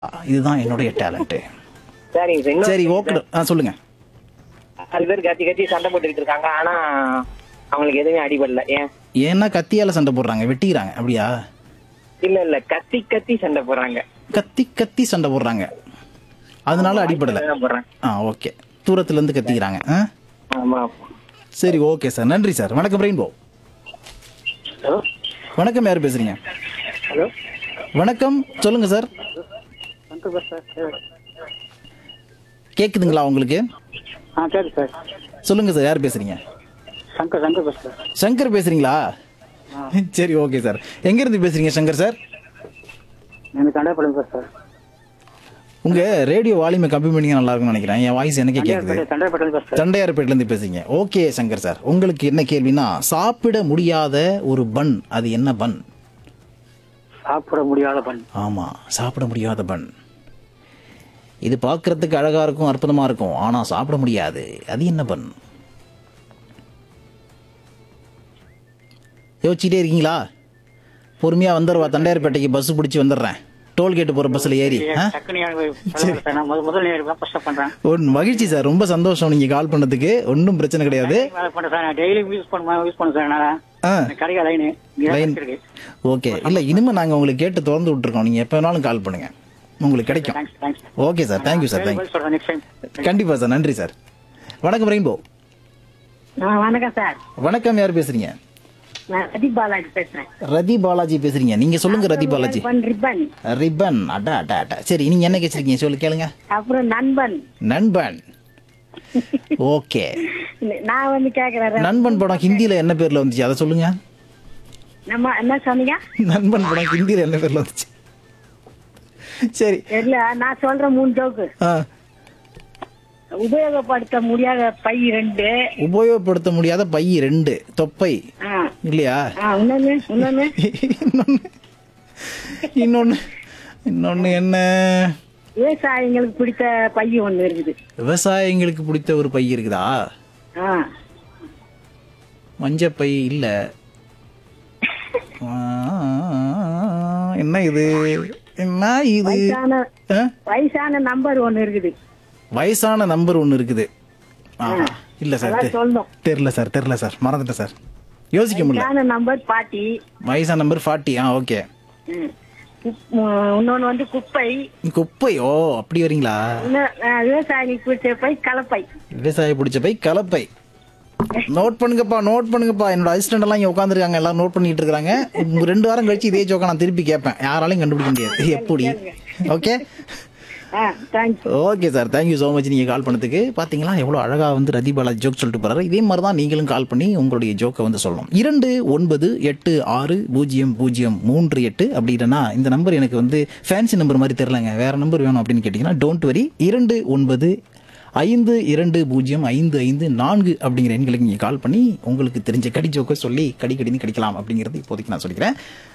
இதுதான் என்னுடைய டேலண்ட் சரிங்க சார் இன்னும் சரி ஓகே ஆ சொல்லுங்க அது பேர் கத்தி கத்தி சண்டை போட்டுக்கிட்டு இருக்காங்க ஆனா அவங்களுக்கு எதுவுமே அடிபடல ஏன் ஏன்னா கத்தியால சண்டை போடுறாங்க வெட்டிக்கிறாங்க அப்படியா இல்ல இல்ல கத்தி கத்தி சண்டை போடுறாங்க கத்தி கத்தி சண்டை போடுறாங்க அதனால அடிபடல தான் போடுறாங்க ஆ ஓகே தூரத்துல இருந்து கத்திக்கிறாங்க ஆ ஆமா சரி ஓகே சார் நன்றி சார் வணக்கம் ரெயின்போ ஹலோ வணக்கம் யார் பேசுறீங்க ஹலோ வணக்கம் சொல்லுங்க சார் சங்கர் சார் கேக்குதுங்களா உங்களுக்கு ஆ சரி சார் சொல்லுங்க சார் யார் பேசுறீங்க சங்கர் சங்கர் பேசுறேன் சங்கர் பேசுறீங்களா சரி ஓகே சார் எங்க இருந்து பேசுறீங்க சங்கர் சார் எனக்கு தண்டைப்படம் சார் உங்க ரேடியோ வால்யூமை கம்மி பண்ணிங்க நல்லா இருக்கும்னு நினைக்கிறேன் என் வாய்ஸ் எனக்கே கேக்குது தண்டைப்படம் சார் தண்டையார்பேட்ல இருந்து பேசுறீங்க ஓகே சங்கர் சார் உங்களுக்கு என்ன கேள்வினா சாப்பிட முடியாத ஒரு பன் அது என்ன பன் சாப்பிட முடியாத பண் ஆமா சாப்பிட முடியாத பன் இது பார்க்கறதுக்கு அழகா இருக்கும் அற்புதமா இருக்கும் ஆனா சாப்பிட முடியாது அது என்ன பன் யோசிச்சுட்டே இருக்கீங்களா பொறுமையா வந்துடுவா தண்டையார்பேட்டைக்கு பஸ் பிடிச்சி வந்துடுறேன் டோல்கேட் போற பஸ்ல ஏறி ஆ? முதல் நேரம் ஃபர்ஸ்ட் பண்றேன் ஒரு மகிழ்ச்சி சார் ரொம்ப சந்தோஷம் நீங்க கால் பண்ணதுக்கு ஒன்றும் பிரச்சனை கிடையாது பண்றேன் சார் டெய்லி யூஸ் பண்ண யூஸ் பண்ண சார் நான் ஆ கடைக்கு லைனு லைன் ஓகே இல்ல இனிமே நாங்க உங்களுக்கு கேட்டு திறந்து விட்டுருக்கோம் நீங்க எப்ப வேணாலும் கால் பண்ணுங்க உங்களுக்கு கிடைக்கும் thanks thanks okay sir thank you sir thank you சொல்றேன் நெக்ஸ்ட் டைம் கண்டிப்பா சார் நன்றி சார் வணக்கம் ரெயின்போ வணக்கம் சார் வணக்கம் யார் பேசுறீங்க நான் ரதி பாலாஜி பேசுறேன் ரதி பாலாஜி பேசுறீங்க நீங்க சொல்லுங்க ரதி பாலாஜி ரிப்பன் ரிப்பன் ரிப்பன் அடா அடா அடா சரி நீங்க என்ன கேச்சிருக்கீங்க சொல்லு கேளுங்க அப்புறம் நண்பன் நண்பன் ஓகே நான் வந்து கேக்குறேன் நண்பன் படம் ஹிந்தில என்ன பேர்ல வந்துச்சு அதை சொல்லுங்க நம்ம என்ன சொன்னீங்க நண்பன் படம் ஹிந்தில என்ன பேர்ல வந்துச்சு சரி தெரியல நான் சொல்றேன் மூணு ஜோக்கு ஆ உபயோகப்படுத்த முடியாத பை ரெண்டு உபயோகப்படுத்த முடியாத பை ரெண்டு தொப்பை ஆ, இல்லையா ஆ, இன்னொன்னு இன்னொன்னு இன்னொன்னு இன்னொன்னு இன்னொன்னு என்ன விவசாயிங்களுக்கு பிடித்த பை ஒண்ணு இருக்குது விவசாயிங்களுக்கு பிடித்த ஒரு பை இருக்குதா ஆ, மஞ்ச பை இல்ல ஆ, என்ன இது என்ன இது வயசான ஆ? வயசான நம்பர் ஒண்ணு இருக்குது வயசான நம்பர் ஒன்னு இருக்குது ஆஹா. இல்ல சார் அதான் தெ- சொல்லணும் தெரியல சார் தெரியல சார் மறந்துட்டேன் சார் யோசிக்க முடியல வயசான நம்பர் பாட்டி வயசான நம்பர் ஃபார்ட்டி ஆ ஓகே ம். குப்- ம், இன்னொன்னு வந்து குப்பை குப்பை ஓ அப்படி வரீங்களா இன்னும், ஆ, விவசாயிகளுக்கு பிடிச்ச பை கலப்பை விவசாய பிடிச்ச பை கலப்பை நோட் பண்ணுங்கப்பா நோட் பண்ணுங்கப்பா என்னோட அசிஸ்டன்ட் எல்லாம் இங்க உட்காந்துருக்காங்க எல்லாம் நோட் பண்ணிட்டு இருக்காங்க உங்க ரெண்டு வாரம் கழிச்சு இதே ஜோக்கா நான் திருப்பி கேட்பேன் யாராலையும் கண்டுபிடிக்க முடியாது எப்படி ஓகே ஆ thanks okay sir thank you so much நீங்கள் கால் பண்ணதுக்கு பார்த்தீங்களா எவ்வளோ அழகாக வந்து ரதி பாலாஜி ஜோக் சொல்லிட்டு போறாரு இதே மாதிரி தான் நீங்களும் கால் பண்ணி உங்களுடைய ஜோக்கை வந்து சொல்லணும் இரண்டு ஒன்பது எட்டு ஆறு பூஜ்ஜியம் பூஜ்ஜியம் மூன்று எட்டு அப்படி இல்லைன்னா இந்த நம்பர் எனக்கு வந்து ஃபேன்சி நம்பர் மாதிரி தெரிலங்க வேற நம்பர் வேணும் அப்படின்னு கேட்டிங்கன்னா டோன்ட் வரி இரண்டு ஒன்பது ஐந்து இரண்டு பூஜ்ஜியம் ஐந்து ஐந்து நான்கு அப்படிங்கிற எண்களுக்கு நீங்கள் கால் பண்ணி உங்களுக்கு தெரிஞ்ச கடி ஜோக்கை சொல்லி கடி கடின்னு கடிக்கலாம் அப்படிங்கிறது இப்போதைக்கு நான் சொல்லிக்கிறேன்